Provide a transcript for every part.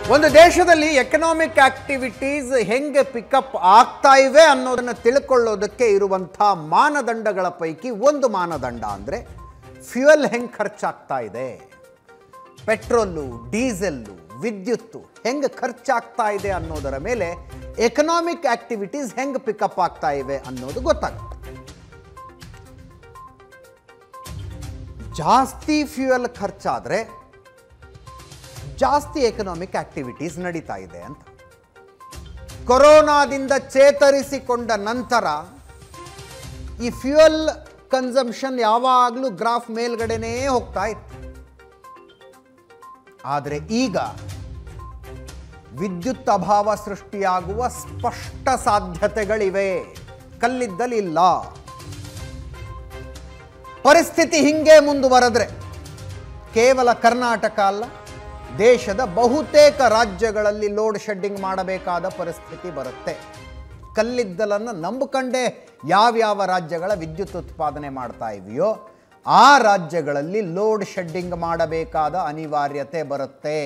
ಒಂದು ದೇಶದಲ್ಲಿ economic activities ಹೆಂಗೆ ಪಿಕಪ್ ಆಗ್ತಾ ಇವೆ ಅನ್ನೋದನ್ನು ತಿಳ್ಕೊಳ್ಳೋದಕ್ಕೆ ಇರುವಂಥ ಮಾನದಂಡಗಳ ಪೈಕಿ ಒಂದು ಮಾನದಂಡ ಅಂದರೆ ಫ್ಯೂಯಲ್ ಹೆಂಗೆ ಖರ್ಚಾಗ್ತಾ ಇದೆ ಪೆಟ್ರೋಲು ಡೀಸೆಲ್ಲು ವಿದ್ಯುತ್ತು ಹೆಂಗೆ ಖರ್ಚಾಗ್ತಾ ಇದೆ ಅನ್ನೋದರ ಮೇಲೆ ಎಕನಾಮಿಕ್ ಆಕ್ಟಿವಿಟೀಸ್ ಹೆಂಗೆ ಪಿಕಪ್ ಆಗ್ತಾ ಇವೆ ಅನ್ನೋದು ಗೊತ್ತಾಗುತ್ತೆ ಜಾಸ್ತಿ ಫ್ಯೂಯಲ್ ಖರ್ಚಾದರೆ ಜಾಸ್ತಿ ಎಕನಾಮಿಕ್ ಆಕ್ಟಿವಿಟೀಸ್ ನಡೀತಾ ಇದೆ ಅಂತ ಕೊರೋನಾದಿಂದ ಚೇತರಿಸಿಕೊಂಡ ನಂತರ ಈ ಫ್ಯೂಯಲ್ ಕನ್ಸಂಪ್ಷನ್ ಯಾವಾಗಲೂ ಗ್ರಾಫ್ ಮೇಲ್ಗಡೆನೇ ಹೋಗ್ತಾ ಇತ್ತು ಆದರೆ ಈಗ ವಿದ್ಯುತ್ ಅಭಾವ ಸೃಷ್ಟಿಯಾಗುವ ಸ್ಪಷ್ಟ ಸಾಧ್ಯತೆಗಳಿವೆ ಕಲ್ಲಿದ್ದಲಿಲ್ಲ ಪರಿಸ್ಥಿತಿ ಹಿಂಗೆ ಮುಂದುವರೆದ್ರೆ ಕೇವಲ ಕರ್ನಾಟಕ ಅಲ್ಲ ದೇಶದ ಬಹುತೇಕ ರಾಜ್ಯಗಳಲ್ಲಿ ಲೋಡ್ ಶೆಡ್ಡಿಂಗ್ ಮಾಡಬೇಕಾದ ಪರಿಸ್ಥಿತಿ ಬರುತ್ತೆ ಕಲ್ಲಿದ್ದಲನ್ನು ನಂಬಿಕೊಂಡೇ ಯಾವ್ಯಾವ ರಾಜ್ಯಗಳ ವಿದ್ಯುತ್ ಉತ್ಪಾದನೆ ಮಾಡ್ತಾ ಇವೆಯೋ ಆ ರಾಜ್ಯಗಳಲ್ಲಿ ಲೋಡ್ ಶೆಡ್ಡಿಂಗ್ ಮಾಡಬೇಕಾದ ಅನಿವಾರ್ಯತೆ ಬರುತ್ತೆ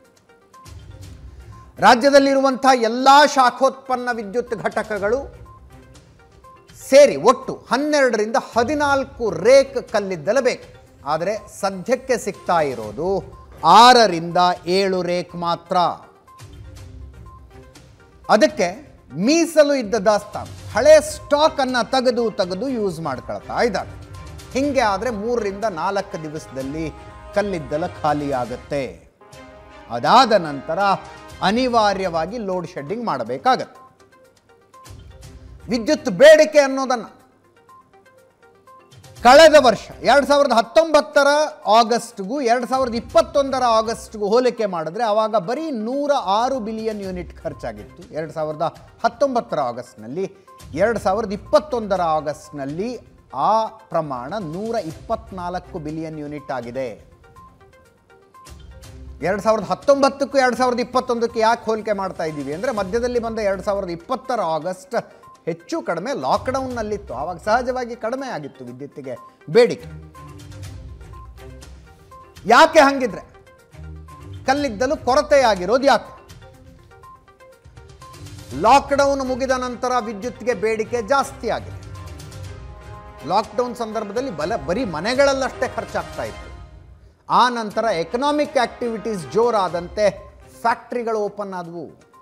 ರಾಜ್ಯದಲ್ಲಿರುವಂಥ ಎಲ್ಲ ಶಾಖೋತ್ಪನ್ನ ವಿದ್ಯುತ್ ಘಟಕಗಳು ಸೇರಿ ಒಟ್ಟು ಹನ್ನೆರಡರಿಂದ ಹದಿನಾಲ್ಕು ರೇಕ್ ಕಲ್ಲಿದ್ದಲ ಬೇಕು ಆದರೆ ಸದ್ಯಕ್ಕೆ ಸಿಗ್ತಾ ಇರೋದು ಆರರಿಂದ ಏಳು ರೇಕ್ ಮಾತ್ರ ಅದಕ್ಕೆ ಮೀಸಲು ಇದ್ದ ದಾಸ್ತಾನು ಹಳೆ ಸ್ಟಾಕನ್ನು ತೆಗೆದು ತೆಗೆದು ಯೂಸ್ ಮಾಡ್ಕೊಳ್ತಾ ಇದ್ದಾರೆ ಹಿಂಗೆ ಆದರೆ ಮೂರರಿಂದ ನಾಲ್ಕು ದಿವಸದಲ್ಲಿ ಕಲ್ಲಿದ್ದಲ ಖಾಲಿ ಆಗುತ್ತೆ ಅದಾದ ನಂತರ ಅನಿವಾರ್ಯವಾಗಿ ಲೋಡ್ ಶೆಡ್ಡಿಂಗ್ ಮಾಡಬೇಕಾಗತ್ತೆ ವಿದ್ಯುತ್ ಬೇಡಿಕೆ ಅನ್ನೋದನ್ನು ಕಳೆದ ವರ್ಷ ಎರಡು ಸಾವಿರದ ಹತ್ತೊಂಬತ್ತರ ಆಗಸ್ಟ್ಗೂ ಎರಡು ಸಾವಿರದ ಇಪ್ಪತ್ತೊಂದರ ಆಗಸ್ಟ್ಗೂ ಹೋಲಿಕೆ ಮಾಡಿದ್ರೆ ಆವಾಗ ಬರೀ ನೂರ ಆರು ಬಿಲಿಯನ್ ಯೂನಿಟ್ ಖರ್ಚಾಗಿತ್ತು ಎರಡು ಸಾವಿರದ ಹತ್ತೊಂಬತ್ತರ ಆಗಸ್ಟ್ನಲ್ಲಿ ಎರಡು ಸಾವಿರದ ಇಪ್ಪತ್ತೊಂದರ ಆಗಸ್ಟ್ನಲ್ಲಿ ಆ ಪ್ರಮಾಣ ನೂರ ಇಪ್ಪತ್ನಾಲ್ಕು ಬಿಲಿಯನ್ ಯೂನಿಟ್ ಆಗಿದೆ ಎರಡು ಸಾವಿರದ ಹತ್ತೊಂಬತ್ತಕ್ಕೂ ಎರಡು ಸಾವಿರದ ಇಪ್ಪತ್ತೊಂದಕ್ಕೆ ಯಾಕೆ ಹೋಲಿಕೆ ಮಾಡ್ತಾ ಇದ್ದೀವಿ ಅಂದರೆ ಮಧ್ಯದಲ್ಲಿ ಬಂದ ಎರಡು ಸಾವಿರದ ಇಪ್ಪತ್ತರ ಆಗಸ್ಟ್ ಹೆಚ್ಚು ಕಡಿಮೆ ಲಾಕ್ಡೌನ್ನಲ್ಲಿತ್ತು ಆವಾಗ ಸಹಜವಾಗಿ ಕಡಿಮೆ ಆಗಿತ್ತು ವಿದ್ಯುತ್ತಿಗೆ ಬೇಡಿಕೆ ಯಾಕೆ ಹಂಗಿದ್ರೆ ಕಲ್ಲಿದ್ದಲು ಕೊರತೆಯಾಗಿರೋದು ಯಾಕೆ ಲಾಕ್ಡೌನ್ ಮುಗಿದ ನಂತರ ವಿದ್ಯುತ್ಗೆ ಬೇಡಿಕೆ ಜಾಸ್ತಿ ಆಗಿದೆ ಲಾಕ್ಡೌನ್ ಸಂದರ್ಭದಲ್ಲಿ ಬಲ ಬರೀ ಮನೆಗಳಲ್ಲಷ್ಟೇ ಖರ್ಚಾಗ್ತಾ ಇತ್ತು ಆ ನಂತರ ಎಕನಾಮಿಕ್ ಆಕ್ಟಿವಿಟೀಸ್ ಜೋರಾದಂತೆ ಫ್ಯಾಕ್ಟ್ರಿಗಳು ಓಪನ್ ಆದವು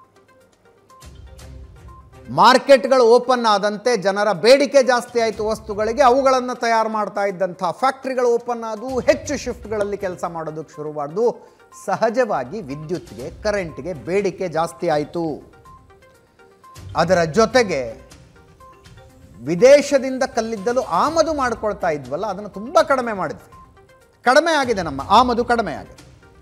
ಮಾರ್ಕೆಟ್ಗಳು ಓಪನ್ ಆದಂತೆ ಜನರ ಬೇಡಿಕೆ ಜಾಸ್ತಿ ಆಯಿತು ವಸ್ತುಗಳಿಗೆ ಅವುಗಳನ್ನು ತಯಾರು ಮಾಡ್ತಾ ಇದ್ದಂಥ ಫ್ಯಾಕ್ಟ್ರಿಗಳು ಓಪನ್ ಆದವು ಹೆಚ್ಚು ಶಿಫ್ಟ್ಗಳಲ್ಲಿ ಕೆಲಸ ಮಾಡೋದಕ್ಕೆ ಶುರು ಮಾಡಿದ್ವು ಸಹಜವಾಗಿ ವಿದ್ಯುತ್ಗೆ ಕರೆಂಟ್ಗೆ ಬೇಡಿಕೆ ಜಾಸ್ತಿ ಆಯಿತು ಅದರ ಜೊತೆಗೆ ವಿದೇಶದಿಂದ ಕಲ್ಲಿದ್ದಲು ಆಮದು ಮಾಡ್ಕೊಳ್ತಾ ಇದ್ವಲ್ಲ ಅದನ್ನು ತುಂಬ ಕಡಿಮೆ ಮಾಡಿದ್ವಿ ಕಡಿಮೆ ಆಗಿದೆ ನಮ್ಮ ಆಮದು ಕಡಿಮೆ ಆಗಿದೆ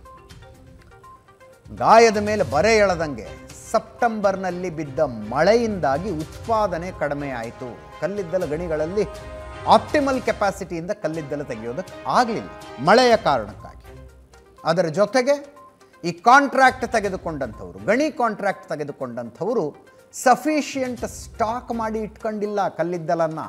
ಗಾಯದ ಮೇಲೆ ಬರೆ ಎಳೆದಂಗೆ ಸೆಪ್ಟೆಂಬರ್ನಲ್ಲಿ ಬಿದ್ದ ಮಳೆಯಿಂದಾಗಿ ಉತ್ಪಾದನೆ ಕಡಿಮೆ ಆಯಿತು ಕಲ್ಲಿದ್ದಲು ಗಣಿಗಳಲ್ಲಿ ಆಪ್ಟಿಮಲ್ ಕೆಪಾಸಿಟಿಯಿಂದ ಕಲ್ಲಿದ್ದಲು ತೆಗೆಯೋದಕ್ಕೆ ಆಗಲಿಲ್ಲ ಮಳೆಯ ಕಾರಣಕ್ಕಾಗಿ ಅದರ ಜೊತೆಗೆ ಈ ಕಾಂಟ್ರಾಕ್ಟ್ ತೆಗೆದುಕೊಂಡಂಥವ್ರು ಗಣಿ ಕಾಂಟ್ರಾಕ್ಟ್ ತೆಗೆದುಕೊಂಡಂಥವರು ಸಫಿಷಿಯಂಟ್ ಸ್ಟಾಕ್ ಮಾಡಿ ಇಟ್ಕೊಂಡಿಲ್ಲ ಕಲ್ಲಿದ್ದಲನ್ನು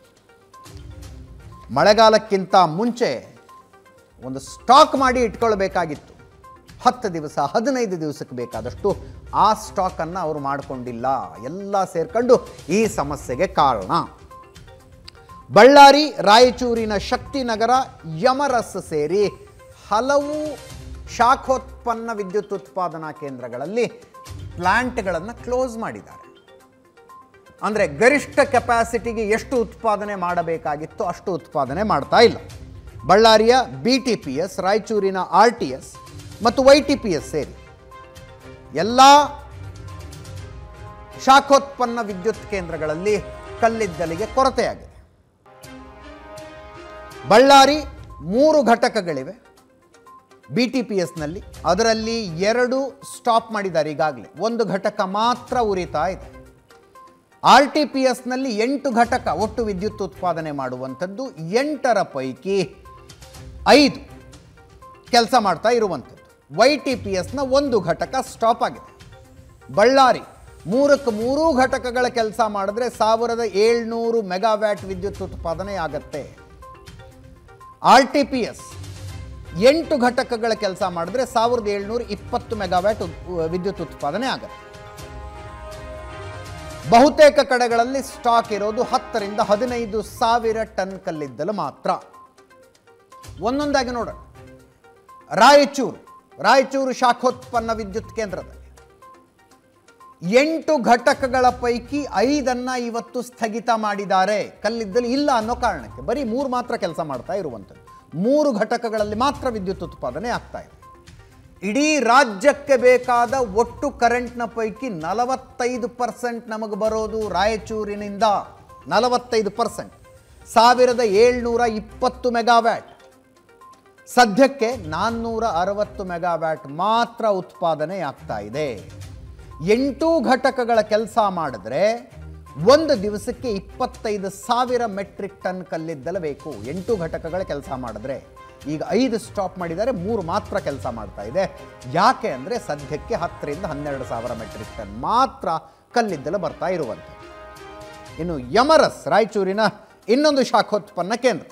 ಮಳೆಗಾಲಕ್ಕಿಂತ ಮುಂಚೆ ಒಂದು ಸ್ಟಾಕ್ ಮಾಡಿ ಇಟ್ಕೊಳ್ಬೇಕಾಗಿತ್ತು ಹತ್ತು ದಿವಸ ಹದಿನೈದು ದಿವಸಕ್ಕೆ ಬೇಕಾದಷ್ಟು ಆ ಸ್ಟಾಕನ್ನು ಅವರು ಮಾಡಿಕೊಂಡಿಲ್ಲ ಎಲ್ಲ ಸೇರ್ಕೊಂಡು ಈ ಸಮಸ್ಯೆಗೆ ಕಾರಣ ಬಳ್ಳಾರಿ ರಾಯಚೂರಿನ ಶಕ್ತಿನಗರ ಯಮರಸ್ ಸೇರಿ ಹಲವು ಶಾಖೋತ್ಪನ್ನ ವಿದ್ಯುತ್ ಉತ್ಪಾದನಾ ಕೇಂದ್ರಗಳಲ್ಲಿ ಪ್ಲ್ಯಾಂಟ್ಗಳನ್ನು ಕ್ಲೋಸ್ ಮಾಡಿದ್ದಾರೆ ಅಂದರೆ ಗರಿಷ್ಠ ಕೆಪಾಸಿಟಿಗೆ ಎಷ್ಟು ಉತ್ಪಾದನೆ ಮಾಡಬೇಕಾಗಿತ್ತು ಅಷ್ಟು ಉತ್ಪಾದನೆ ಮಾಡ್ತಾ ಇಲ್ಲ ಬಳ್ಳಾರಿಯ ಬಿ ಟಿ ಪಿ ಎಸ್ ರಾಯಚೂರಿನ ಆರ್ ಟಿ ಎಸ್ ಮತ್ತು ವೈ ಟಿ ಪಿ ಎಸ್ ಸೇರಿ ಎಲ್ಲ ಶಾಖೋತ್ಪನ್ನ ವಿದ್ಯುತ್ ಕೇಂದ್ರಗಳಲ್ಲಿ ಕಲ್ಲಿದ್ದಲಿಗೆ ಕೊರತೆಯಾಗಿದೆ ಬಳ್ಳಾರಿ ಮೂರು ಘಟಕಗಳಿವೆ ಬಿ ಟಿ ಪಿ ಎಸ್ನಲ್ಲಿ ಅದರಲ್ಲಿ ಎರಡು ಸ್ಟಾಪ್ ಮಾಡಿದ್ದಾರೆ ಈಗಾಗಲೇ ಒಂದು ಘಟಕ ಮಾತ್ರ ಉರಿತಾ ಇದೆ ಆರ್ ಟಿ ಪಿ ಎಸ್ನಲ್ಲಿ ಎಂಟು ಘಟಕ ಒಟ್ಟು ವಿದ್ಯುತ್ ಉತ್ಪಾದನೆ ಮಾಡುವಂಥದ್ದು ಎಂಟರ ಪೈಕಿ ಐದು ಕೆಲಸ ಮಾಡ್ತಾ ಇರುವಂಥದ್ದು ವೈ ಟಿ ಪಿ ಎಸ್ನ ಒಂದು ಘಟಕ ಸ್ಟಾಪ್ ಆಗಿದೆ ಬಳ್ಳಾರಿ ಮೂರಕ್ಕೆ ಮೂರೂ ಘಟಕಗಳ ಕೆಲಸ ಮಾಡಿದ್ರೆ ಸಾವಿರದ ಏಳ್ನೂರು ಮೆಗಾವ್ಯಾಟ್ ವಿದ್ಯುತ್ ಉತ್ಪಾದನೆ ಆಗತ್ತೆ ಆರ್ ಟಿ ಪಿ ಎಸ್ ಎಂಟು ಘಟಕಗಳ ಕೆಲಸ ಮಾಡಿದ್ರೆ ಸಾವಿರದ ಏಳ್ನೂರ ಇಪ್ಪತ್ತು ಮೆಗಾವ್ಯಾಟ್ ಉತ್- ವಿದ್ಯುತ್ ಉತ್ಪಾದನೆ ಆಗುತ್ತೆ ಬಹುತೇಕ ಕಡೆಗಳಲ್ಲಿ ಸ್ಟಾಕ್ ಇರೋದು ಹತ್ತರಿಂದ ಹದಿನೈದು ಸಾವಿರ ಟನ್ ಕಲ್ಲಿದ್ದಲು ಮಾತ್ರ ಒಂದೊಂದಾಗಿ ನೋಡೋಣ ರಾಯಚೂರು ರಾಯಚೂರು ಶಾಖೋತ್ಪನ್ನ ವಿದ್ಯುತ್ ಕೇಂದ್ರದಲ್ಲಿ ಎಂಟು ಘಟಕಗಳ ಪೈಕಿ ಐದನ್ನ ಇವತ್ತು ಸ್ಥಗಿತ ಮಾಡಿದ್ದಾರೆ ಕಲ್ಲಿದ್ದಲು ಇಲ್ಲ ಅನ್ನೋ ಕಾರಣಕ್ಕೆ ಬರೀ ಮೂರು ಮಾತ್ರ ಕೆಲಸ ಮಾಡ್ತಾ ಇರುವಂಥದ್ದು ಮೂರು ಘಟಕಗಳಲ್ಲಿ ಮಾತ್ರ ವಿದ್ಯುತ್ ಉತ್ಪಾದನೆ ಆಗ್ತಾ ಇದೆ ಇಡೀ ರಾಜ್ಯಕ್ಕೆ ಬೇಕಾದ ಒಟ್ಟು ಕರೆಂಟ್ನ ಪೈಕಿ ನಲವತ್ತೈದು ಪರ್ಸೆಂಟ್ ನಮಗೆ ಬರೋದು ರಾಯಚೂರಿನಿಂದ ನಲವತ್ತೈದು ಪರ್ಸೆಂಟ್ ಸಾವಿರದ ಏಳ್ನೂರ ಇಪ್ಪತ್ತು ಮೆಗಾವ್ಯಾಟ್ ಸದ್ಯಕ್ಕೆ ನಾನ್ನೂರ ಅರವತ್ತು ಮೆಗಾವ್ಯಾಟ್ ಮಾತ್ರ ಉತ್ಪಾದನೆ ಆಗ್ತಾ ಇದೆ ಎಂಟು ಘಟಕಗಳ ಕೆಲಸ ಮಾಡಿದ್ರೆ ಒಂದು ದಿವಸಕ್ಕೆ ಇಪ್ಪತ್ತೈದು ಸಾವಿರ ಮೆಟ್ರಿಕ್ ಟನ್ ಕಲ್ಲಿದ್ದಲು ಬೇಕು ಎಂಟು ಘಟಕಗಳ ಕೆಲಸ ಮಾಡಿದ್ರೆ ಈಗ ಐದು ಸ್ಟಾಪ್ ಮಾಡಿದ್ದಾರೆ ಮೂರು ಮಾತ್ರ ಕೆಲಸ ಮಾಡ್ತಾ ಇದೆ ಯಾಕೆ ಅಂದರೆ ಸದ್ಯಕ್ಕೆ ಹತ್ತರಿಂದ ಹನ್ನೆರಡು ಸಾವಿರ ಮೆಟ್ರಿಕ್ ಟನ್ ಮಾತ್ರ ಕಲ್ಲಿದ್ದಲು ಬರ್ತಾ ಇರುವಂಥದ್ದು ಇನ್ನು ಯಮರಸ್ ರಾಯಚೂರಿನ ಇನ್ನೊಂದು ಶಾಖೋತ್ಪನ್ನ ಕೇಂದ್ರ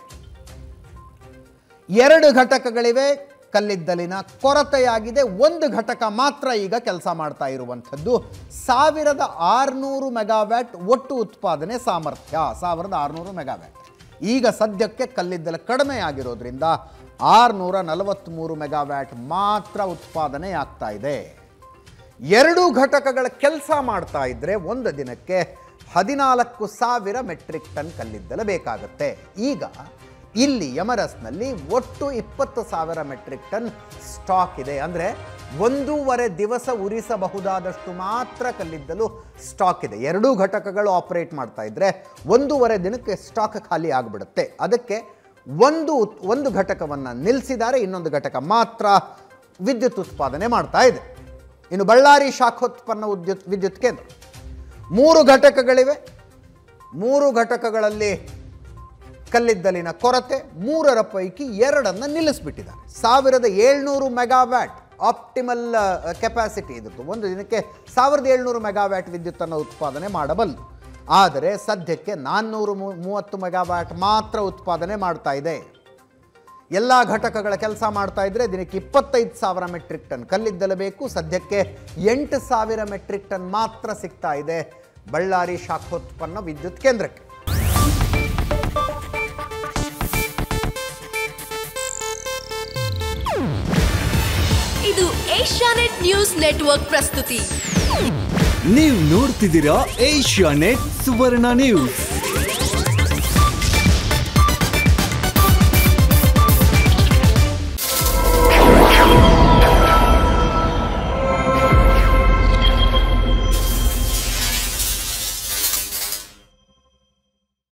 ಎರಡು ಘಟಕಗಳಿವೆ ಕಲ್ಲಿದ್ದಲಿನ ಕೊರತೆಯಾಗಿದೆ ಒಂದು ಘಟಕ ಮಾತ್ರ ಈಗ ಕೆಲಸ ಮಾಡ್ತಾ ಇರುವಂಥದ್ದು ಸಾವಿರದ ಆರುನೂರು ಮೆಗಾವ್ಯಾಟ್ ಒಟ್ಟು ಉತ್ಪಾದನೆ ಸಾಮರ್ಥ್ಯ ಸಾವಿರದ ಆರುನೂರು ಮೆಗಾವ್ಯಾಟ್ ಈಗ ಸದ್ಯಕ್ಕೆ ಕಲ್ಲಿದ್ದಲು ಕಡಿಮೆ ಆಗಿರೋದ್ರಿಂದ ಆರುನೂರ ನಲವತ್ತ್ಮೂರು ಮೆಗಾವ್ಯಾಟ್ ಮಾತ್ರ ಉತ್ಪಾದನೆ ಆಗ್ತಾ ಇದೆ ಎರಡು ಘಟಕಗಳ ಕೆಲಸ ಮಾಡ್ತಾ ಇದ್ದರೆ ಒಂದು ದಿನಕ್ಕೆ ಹದಿನಾಲ್ಕು ಸಾವಿರ ಮೆಟ್ರಿಕ್ ಟನ್ ಕಲ್ಲಿದ್ದಲು ಬೇಕಾಗುತ್ತೆ ಈಗ ಇಲ್ಲಿ ಯಮರಸ್ನಲ್ಲಿ ಒಟ್ಟು ಇಪ್ಪತ್ತು ಸಾವಿರ ಮೆಟ್ರಿಕ್ ಟನ್ ಸ್ಟಾಕ್ ಇದೆ ಅಂದರೆ ಒಂದೂವರೆ ದಿವಸ ಉರಿಸಬಹುದಾದಷ್ಟು ಮಾತ್ರ ಕಲ್ಲಿದ್ದಲು ಸ್ಟಾಕ್ ಇದೆ ಎರಡೂ ಘಟಕಗಳು ಆಪರೇಟ್ ಮಾಡ್ತಾ ಇದ್ದರೆ ಒಂದೂವರೆ ದಿನಕ್ಕೆ ಸ್ಟಾಕ್ ಖಾಲಿ ಆಗಿಬಿಡುತ್ತೆ ಅದಕ್ಕೆ ಒಂದು ಉತ್- ಒಂದು ಘಟಕವನ್ನು ನಿಲ್ಲಿಸಿದ್ದಾರೆ ಇನ್ನೊಂದು ಘಟಕ ಮಾತ್ರ ವಿದ್ಯುತ್ ಉತ್ಪಾದನೆ ಮಾಡ್ತಾ ಇದೆ ಇನ್ನು ಬಳ್ಳಾರಿ ಶಾಖೋತ್ಪನ್ನ ವಿದ್ಯುತ್ ವಿದ್ಯುತ್ ಕೇಂದ್ರ ಮೂರು ಘಟಕಗಳಿವೆ ಮೂರು ಘಟಕಗಳಲ್ಲಿ ಕಲ್ಲಿದ್ದಲಿನ ಕೊರತೆ ಮೂರರ ಪೈಕಿ ಎರಡನ್ನು ನಿಲ್ಲಿಸ್ಬಿಟ್ಟಿದ್ದಾರೆ ಸಾವಿರದ ಏಳ್ನೂರು ಮೆಗಾವ್ಯಾಟ್ ಆಪ್ಟಿಮಲ್ ಕೆಪಾಸಿಟಿ ಇದ್ದು ಒಂದು ದಿನಕ್ಕೆ ಸಾವಿರದ ಏಳ್ನೂರು ಮೆಗಾವ್ಯಾಟ್ ವಿದ್ಯುತ್ತನ್ನು ಉತ್ಪಾದನೆ ಮಾಡಬಲ್ಲು ಆದರೆ ಸದ್ಯಕ್ಕೆ ನಾನ್ನೂರು ಮೂ- ಮೂವತ್ತು ಮೆಗಾವ್ಯಾಟ್ ಮಾತ್ರ ಉತ್ಪಾದನೆ ಮಾಡ್ತಾ ಇದೆ ಎಲ್ಲ ಘಟಕಗಳ ಕೆಲಸ ಮಾಡ್ತಾ ಇದ್ರೆ ದಿನಕ್ಕೆ ಇಪ್ಪತ್ತೈದು ಸಾವಿರ ಮೆಟ್ರಿಕ್ ಟನ್ ಕಲ್ಲಿದ್ದಲು ಬೇಕು ಸದ್ಯಕ್ಕೆ ಎಂಟು ಸಾವಿರ ಮೆಟ್ರಿಕ್ ಟನ್ ಮಾತ್ರ ಸಿಗ್ತಾ ಇದೆ ಬಳ್ಳಾರಿ ಶಾಖೋತ್ಪನ್ನ ವಿದ್ಯುತ್ ಕೇಂದ್ರಕ್ಕೆ ಇದು ಏಷ್ಯಾನೆಟ್ ನ್ಯೂಸ್ ನೆಟ್ವರ್ಕ್ ಪ್ರಸ್ತುತಿ ನೀವು ನೋಡ್ತಿದ್ದೀರಾ ಏಷ್ಯಾ ನೆಟ್ ಸುವರ್ಣ ನ್ಯೂಸ್